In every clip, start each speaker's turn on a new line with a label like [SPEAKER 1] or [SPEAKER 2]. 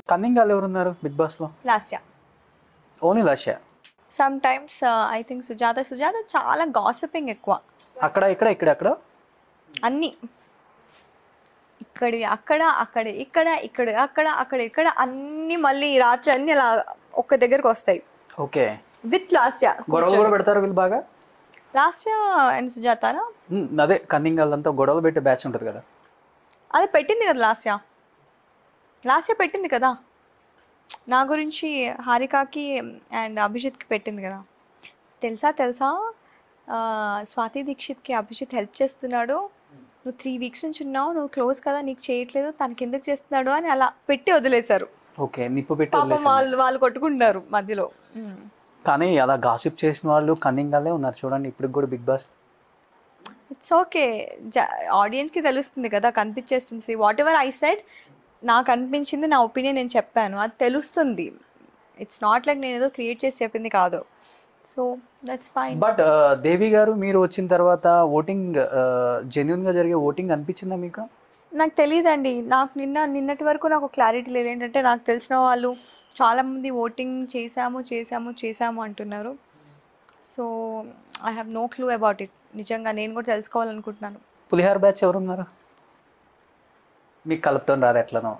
[SPEAKER 1] Cunning వాళ్ళు ఎవరున్నారు big boss లో
[SPEAKER 2] last year
[SPEAKER 1] only Lasya
[SPEAKER 2] sometimes I think Sujatha Sujatha చాలా గాసిపింగ్ ఎక్కువ
[SPEAKER 1] అక్కడ ఇక్కడ ఇక్కడ అక్కడ
[SPEAKER 2] అన్నీ ఇక్కడి అక్కడ అక్కడ ఇక్కడ ఇక్కడ అక్కడ అక్కడ ఇక్కడ అన్ని మళ్ళీ రాత్రి అన్ని అలా ఒక్క దగ్గరకు వస్తాయి
[SPEAKER 1] ఓకే
[SPEAKER 2] విత్ లాస్ట్ ఇయర్
[SPEAKER 1] గొడవలు కూడా పెడతారు వీళ్ళు బాగా
[SPEAKER 2] లాస్ట్ ఇయర్ అండ్ సుజాతానా
[SPEAKER 1] ఉమ్, అదే కన్నింగ్ వాళ్ళంతా గొడవలు పెట్టే బ్యాచ్ ఉంటుంది కదా
[SPEAKER 2] అది పెట్టింది కదా లాస్ట్ ఇయర్ లాస్ట్ ఇయర్ పెట్టింది కదా నా గురించి హారికాకి అండ్ అభిజిత్కి పెట్టింది కదా తెలుసా తెలుసా ఆ, స్వాతి దీక్షిత్కి అభిజిత్ హెల్ప్ చేస్తున్నాడు నువ్వు త్రీ వీక్స్ నుంచి ఉన్నావు నువ్వు క్లోజ్ కదా నీకు చేయట్లేదు తనకి ఎందుకు చేస్తున్నాడు అని అలా పెట్టి వదిలేశారు
[SPEAKER 1] ఓకే నిప్పు పెట్టి
[SPEAKER 2] పాపం
[SPEAKER 1] వదిలేసింది.
[SPEAKER 2] వాళ్ళు వాళ్ళు కొట్టుకుంటున్నారు మధ్యలో మ్మ్.
[SPEAKER 1] కానీ అలా గాసిప్ చేసిన వాళ్ళు కన్నింగ్ వాళ్ళే ఉన్నారు చూడండి ఇప్పుడు కూడా బిగ్ బాస్
[SPEAKER 2] ఇట్స్ ఓకే ఆడియన్స్కి తెలుస్తుంది కదా కనిపించేస్తుంది వాట్ ఎవర్ ఐ సెడ్ నాకు అనిపించింది నా ఒపీనియన్ నేను చెప్పాను అది తెలుస్తుంది ఇట్స్ నాట్ లైక్ నేను ఏదో క్రియేట్ చేసి చెప్పింది కాదు so that's fine
[SPEAKER 1] but Devi గారు మీరు వచ్చిన తర్వాత ఓటింగ్ జెన్యున్ గా జరిగే ఓటింగ్ అనిపించిందా మీకు
[SPEAKER 2] నాకు తెలియదండి నాకు నిన్న నిన్నటి వరకు నాకు క్లారిటీ లేదు ఏంటంటే నాకు తెలిసిన వాళ్ళు చాలామంది ఓటింగ్ చేశాము చేశాము చేశాము అంటున్నారు so I have no clue about it నిజంగా నేను కూడా తెలుసుకోవాలనుకుంటున్నాను
[SPEAKER 1] పులిహార బ్యాచ్ ఎవరున్నారు మీకు కలుపుటం రాదు ఎట్లనో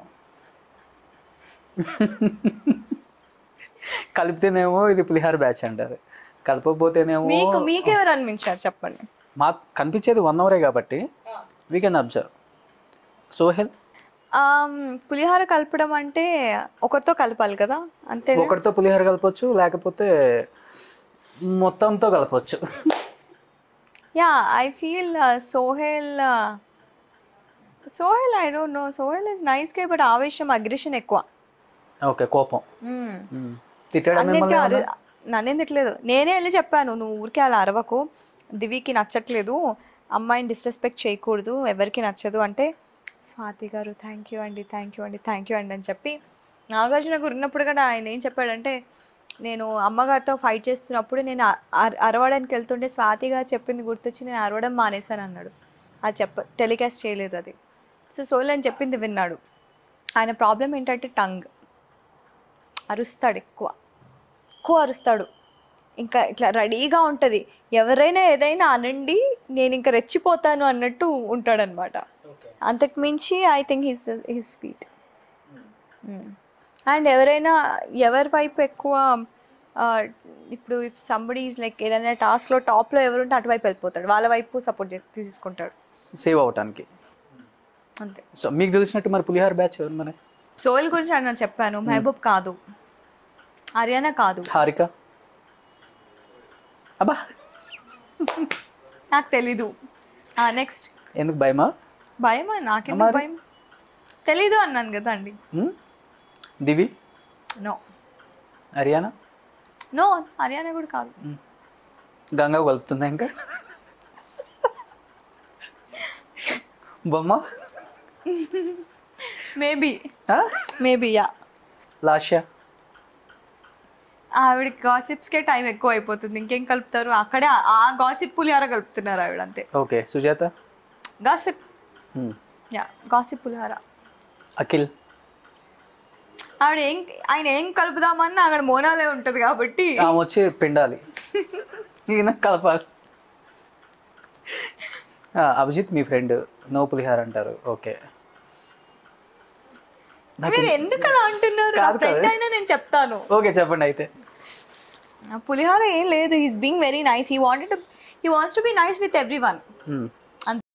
[SPEAKER 1] కలిపితేనేమో ఇది పులిహార బ్యాచ్ అంటారు కలపకపోతేనేమో
[SPEAKER 2] మీకు మీకెవరు అనిపించారు చెప్పండి
[SPEAKER 1] మాకు కనిపించేది వన్ అవరే కాబట్టి we can observe Sohel
[SPEAKER 2] um, పులిహోర కలపడం అంటే ఒకరితో కలపాలి కదా అంతే
[SPEAKER 1] ఒకటితో పులిహోర కలపచ్చు లేకపోతే మొత్తంతో కలపచ్చు
[SPEAKER 2] yeah I feel Sohel Sohel I don't know Sohel is nice guy but ఆవేశం అగ్రెషన్ ఎక్కువ
[SPEAKER 1] ఓకే కోపం
[SPEAKER 2] మ్మ్.
[SPEAKER 1] మ్మ్. తిట్టాడా
[SPEAKER 2] అన్నిటికీ
[SPEAKER 1] మిమ్మల్ని
[SPEAKER 2] అరు-
[SPEAKER 1] ఏమన్నా?
[SPEAKER 2] నన్నేం తిట్టలేదు నేనే వెళ్ళి చెప్పాను నువ్వు ఊరికే అలా అరవకు దివికి నచ్చట్లేదు అమ్మాయిని డిస్రెస్పెక్ట్ చేయకూడదు ఎవరికి నచ్చదు అంటే స్వాతి గారు థ్యాంక్ యూ అండి థ్యాంక్ యూ అండి థ్యాంక్ యూ అండి అని చెప్పి నాగార్జున గారు ఉన్నప్పుడు కూడా ఆయన ఏం చెప్పాడంటే నేను అమ్మగారితో ఫైట్ చేస్తున్నప్పుడు నేను అ- అర- అరవడానికి వెళ్తుంటే స్వాతి గారు చెప్పింది గుర్తొచ్చి నేను అరవడం మానేశాను అన్నాడు అది చెప్ప టెలికాస్ట్ చేయలేదు అది సో సోల్ అని చెప్పింది విన్నాడు ఆయన ప్రాబ్లం ఏంటంటే టంగ్ అరుస్తాడు ఎక్కువ ఎక్కువ అరుస్తాడు ఇంకా ఇట్లా రెడీగా ఉంటుంది ఎవరైనా ఏదైనా అనండి నేను ఇంకా రెచ్చిపోతాను అన్నట్టు ఉంటాడనమాట అంతకు మించి I think his his sweet and ఎవరైనా ఎవరి వైపు ఎక్కువ ఆ, ఇప్పుడు ఇఫ్ సంబడి ఈజ్ లైక్ ఏదైనా టాస్క్లో టాప్లో ఎవరుంటే అటువైపు వెళ్ళిపోతాడు వాళ్ళ వైపు సపోర్ట్ తీసుకుంటాడు
[SPEAKER 1] సేవ్ అవటానికి
[SPEAKER 2] అంతే
[SPEAKER 1] సో మీకు తెలిసినట్టు మరి పులిహార బ్యాచ్ ఎవరు మరి
[SPEAKER 2] సోల్ గురించి నేను చెప్పాను మహబూబ్ కాదు హర్యానా కాదు
[SPEAKER 1] హారిక అబ్బా
[SPEAKER 2] నాకు తెలీదు నెక్స్ట్
[SPEAKER 1] ఎందుకు భయమా
[SPEAKER 2] భయమా నాకెందుకు
[SPEAKER 1] మరి?
[SPEAKER 2] భయం తెలీదు అన్నాను కదా అండి
[SPEAKER 1] మ్మ్? దివి
[SPEAKER 2] నో
[SPEAKER 1] హర్యానా
[SPEAKER 2] నో హర్యానా కూడా కాదు
[SPEAKER 1] గంగా కలుపుతుందా ఇంకా బొమ్మ
[SPEAKER 2] మేబీ
[SPEAKER 1] ఆ?
[SPEAKER 2] మేబీ యా
[SPEAKER 1] లాష్య
[SPEAKER 2] ఆవిడ గాసిప్స్కే టైం ఎక్కువ అయిపోతుంది ఇంకేం కలుపుతారు అక్కడే ఆ- ఆ గాసిప్ పులిహార కలుపుతున్నారు ఆవిడ అంతే
[SPEAKER 1] ఓకే సుజాత
[SPEAKER 2] గాసిప్
[SPEAKER 1] మ్మ్.
[SPEAKER 2] యా గాసిప్ పులిహార
[SPEAKER 1] అఖిల్
[SPEAKER 2] ఆవిడ ఏం ఆయన ఏం కలుపుదామన్నా అక్కడ మోనాలే ఉంటుంది కాబట్టి
[SPEAKER 1] ఆమె వచ్చి పిండాలి ఈయన కలపాలి ఆ, అభిజిత్ మీ ఫ్రెండ్ నో పులిహార అంటారు ఓకే
[SPEAKER 2] మీరు ఎందుకు అలా అంటున్నారు నా
[SPEAKER 1] కాదు,
[SPEAKER 2] ఫ్రెండ్
[SPEAKER 1] కాదు.
[SPEAKER 2] అయినా నేను చెప్తాను
[SPEAKER 1] ఓకే చెప్పండి అయితే
[SPEAKER 2] ఆ పులిహార ఏం లేదు he's being very nice he wanted he wants to be nice with everyone
[SPEAKER 1] hmm.